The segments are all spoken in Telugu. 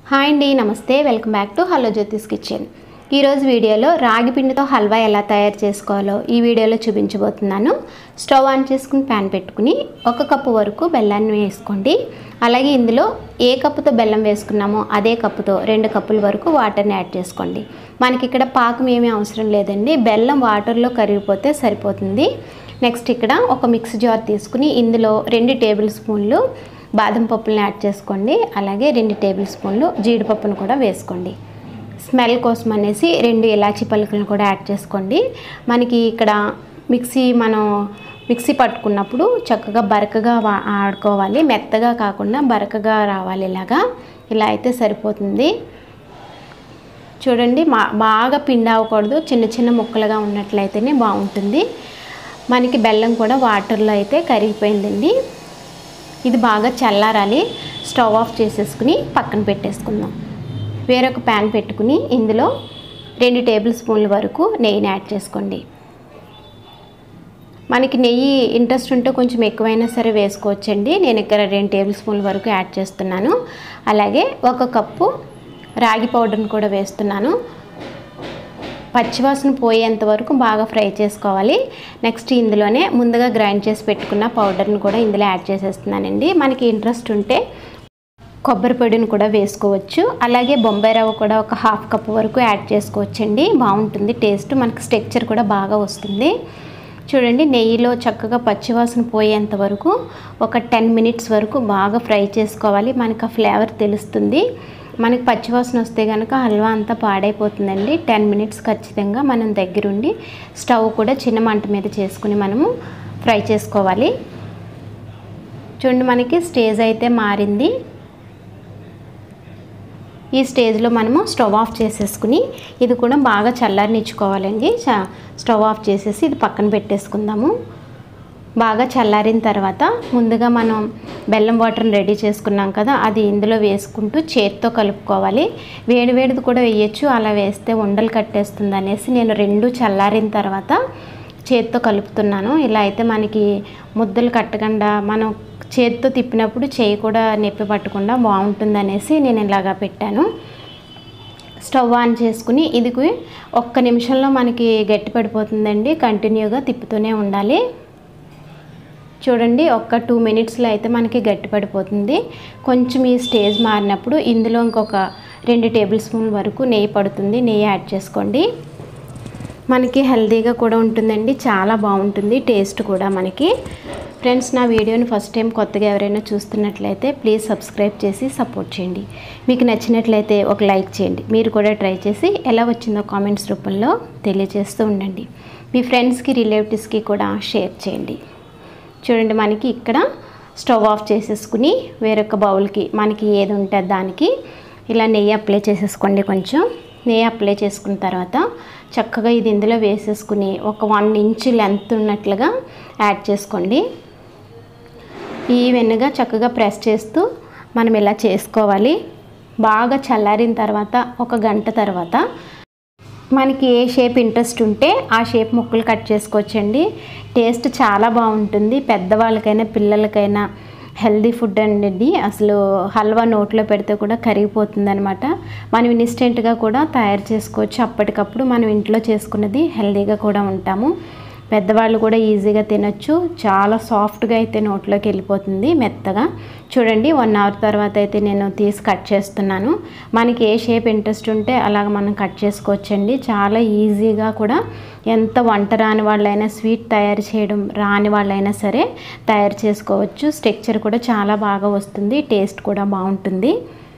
హాయ్ అండి నమస్తే welcome back to hello Jyothi's kitchen ఈరోజు వీడియోలో రాగి పిండితో హల్వా ఎలా తయారు చేసుకోవాలో ఈ వీడియోలో చూపించబోతున్నాను స్టవ్ ఆన్ చేసుకుని ప్యాన్ పెట్టుకుని ఒక కప్పు వరకు బెల్లాన్ని వేసుకోండి అలాగే ఇందులో ఏ కప్పుతో బెల్లం వేసుకున్నామో అదే కప్పుతో రెండు కప్పుల వరకు వాటర్ని యాడ్ చేసుకోండి మనకి ఇక్కడ పాకం ఏమీ అవసరం లేదండి బెల్లం వాటర్లో కరిగిపోతే సరిపోతుంది నెక్స్ట్ ఇక్కడ ఒక మిక్స్ జార్ తీసుకుని ఇందులో రెండు టేబుల్ స్పూన్లు బాదం పప్పులను యాడ్ చేసుకోండి అలాగే రెండు టేబుల్ స్పూన్లు జీడిపప్పును కూడా వేసుకోండి స్మెల్ కోసం అనేసి రెండు ఇలాచీ పలుకులను కూడా యాడ్ చేసుకోండి మనకి ఇక్కడ మిక్సీ మనం మిక్సీ పట్టుకున్నప్పుడు చక్కగా బరకగా వా- ఆడుకోవాలి మెత్తగా కాకుండా బరకగా రావాలి ఇలాగా ఇలా అయితే సరిపోతుంది చూడండి మా బాగా పిండి అవ్వకూడదు చిన్న చిన్న ముక్కలుగా ఉన్నట్లయితేనే బాగుంటుంది మనకి బెల్లం కూడా వాటర్లో అయితే కరిగిపోయిందండి ఇది బాగా చల్లారాలి స్టవ్ ఆఫ్ చేసేసుకుని పక్కన పెట్టేసుకుందాం వేరొక ప్యాన్ పెట్టుకుని ఇందులో రెండు టేబుల్ స్పూన్ల వరకు నెయ్యిని యాడ్ చేసుకోండి మనకి నెయ్యి ఇంట్రెస్ట్ ఉంటే కొంచెం ఎక్కువైనా సరే వేసుకోవచ్చండి నేను ఇక్కడ రెండు టేబుల్ స్పూన్ల వరకు యాడ్ చేస్తున్నాను అలాగే ఒక కప్పు రాగి పౌడర్ని కూడా వేస్తున్నాను పచ్చివాసన పోయేంత వరకు బాగా ఫ్రై చేసుకోవాలి నెక్స్ట్ ఇందులోనే ముందుగా గ్రైండ్ చేసి పెట్టుకున్న పౌడర్ని కూడా ఇందులో యాడ్ చేసేస్తున్నానండి మనకి ఇంట్రెస్ట్ ఉంటే కొబ్బరి పొడిని కూడా వేసుకోవచ్చు అలాగే బొంబాయి రవ్వ కూడా ఒక హాఫ్ కప్ వరకు యాడ్ చేసుకోవచ్చండి బాగుంటుంది టేస్ట్ మనకి స్ట్రక్చర్ కూడా బాగా వస్తుంది చూడండి నెయ్యిలో చక్కగా పచ్చివాసన పోయేంత వరకు ఒక టెన్ మినిట్స్ వరకు బాగా ఫ్రై చేసుకోవాలి మనకు ఆ ఫ్లేవర్ తెలుస్తుంది మనకి పచ్చివాసన వస్తే కనుక హల్వా అంతా పాడైపోతుందండి టెన్ మినిట్స్ ఖచ్చితంగా మనం దగ్గరుండి స్టవ్ కూడా చిన్న మంట మీద చేసుకుని మనము ఫ్రై చేసుకోవాలి చూడండి మనకి స్టేజ్ అయితే మారింది ఈ స్టేజ్లో మనము స్టవ్ ఆఫ్ చేసేసుకుని ఇది కూడా బాగా చల్లారనిచ్చుకోవాలండి చ- స్టవ్ ఆఫ్ చేసేసి ఇది పక్కన పెట్టేసుకుందాము బాగా చల్లారిన తర్వాత ముందుగా మనం బెల్లం వాటర్ని రెడీ చేసుకున్నాం కదా అది ఇందులో వేసుకుంటూ చేత్తో కలుపుకోవాలి వేడి వేడిది కూడా వేయచ్చు అలా వేస్తే ఉండలు కట్టేస్తుంది అనేసి నేను రెండు చల్లారిన తర్వాత చేత్తో కలుపుతున్నాను ఇలా అయితే మనకి ముద్దలు కట్టకుండా మనం చేత్తో తిప్పినప్పుడు చేయి కూడా నొప్పి పట్టకుండా బాగుంటుంది అనేసి నేను ఇలాగా పెట్టాను స్టవ్ ఆన్ చేసుకుని ఇది ఒక్క నిమిషంలో మనకి గట్టి పడిపోతుందండి కంటిన్యూగా తిప్పుతూనే ఉండాలి చూడండి ఒక్క టూ మినిట్స్లో అయితే మనకి గట్టి పడిపోతుంది కొంచెం ఈ స్టేజ్ మారినప్పుడు ఇందులో ఇంకొక రెండు టేబుల్ స్పూన్ వరకు నెయ్యి పడుతుంది నెయ్యి యాడ్ చేసుకోండి మనకి హెల్తీగా కూడా ఉంటుందండి చాలా బాగుంటుంది టేస్ట్ కూడా మనకి ఫ్రెండ్స్ నా వీడియోని ఫస్ట్ టైం కొత్తగా ఎవరైనా చూస్తున్నట్లయితే ప్లీజ్ సబ్స్క్రైబ్ చేసి సపోర్ట్ చేయండి మీకు నచ్చినట్లయితే ఒక లైక్ చేయండి మీరు కూడా ట్రై చేసి ఎలా వచ్చిందో కామెంట్స్ రూపంలో తెలియజేస్తూ ఉండండి మీ ఫ్రెండ్స్కి రిలేటివ్స్కి కూడా షేర్ చేయండి చూడండి మనకి ఇక్కడ స్టవ్ ఆఫ్ చేసేసుకుని వేరొక బౌల్కి మనకి ఏది ఉంటే దానికి ఇలా నెయ్యి అప్లై చేసేసుకోండి కొంచెం నెయ్యి అప్లై చేసుకున్న తర్వాత చక్కగా ఇది ఇందులో వేసేసుకుని ఒక వన్ ఇంచ్ లెంత్ ఉన్నట్లుగా యాడ్ చేసుకోండి ఈవెన్గా చక్కగా ప్రెస్ చేస్తూ మనం ఇలా చేసుకోవాలి బాగా చల్లారిన తర్వాత ఒక గంట తర్వాత మనకి ఏ షేప్ ఇంట్రెస్ట్ ఉంటే ఆ షేప్ ముక్కలు కట్ చేసుకోవచ్చండి టేస్ట్ చాలా బాగుంటుంది పెద్దవాళ్ళకైనా పిల్లలకైనా హెల్దీ ఫుడ్ అండి అసలు హల్వా నోట్లో పెడితే కూడా కరిగిపోతుంది అనమాట మనం ఇన్స్టెంట్గా కూడా తయారు చేసుకోవచ్చు అప్పటికప్పుడు మనం ఇంట్లో చేసుకున్నది హెల్దీగా కూడా ఉంటాము పెద్దవాళ్ళు కూడా ఈజీగా తినొచ్చు చాలా సాఫ్ట్గా అయితే నోట్లోకి వెళ్ళిపోతుంది మెత్తగా చూడండి వన్ అవర్ తర్వాత అయితే నేను తీసి కట్ చేస్తున్నాను మనకి ఏ షేప్ ఇంట్రెస్ట్ ఉంటే అలాగ మనం కట్ చేసుకోవచ్చండి చాలా ఈజీగా కూడా ఎంత వంట రాని వాళ్ళైనా స్వీట్ తయారు చేయడం రాని వాళ్ళైనా సరే తయారు చేసుకోవచ్చు స్ట్రక్చర్ కూడా చాలా బాగా వస్తుంది టేస్ట్ కూడా బాగుంటుంది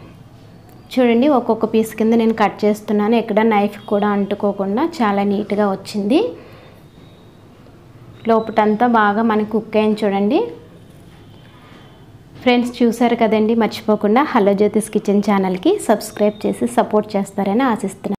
చూడండి ఒక్కొక్క పీస్ కింద నేను కట్ చేస్తున్నాను ఎక్కడ నైఫ్ కూడా అంటుకోకుండా చాలా నీట్గా వచ్చింది లోపటంతా బాగా మనకి కుక్ అయింది చూడండి ఫ్రెండ్స్ చూసారు కదండి మర్చిపోకుండా హలో జ్యోతిస్ కిచెన్ ఛానల్కి సబ్స్క్రైబ్ చేసి సపోర్ట్ చేస్తారని ఆశిస్తున్నాను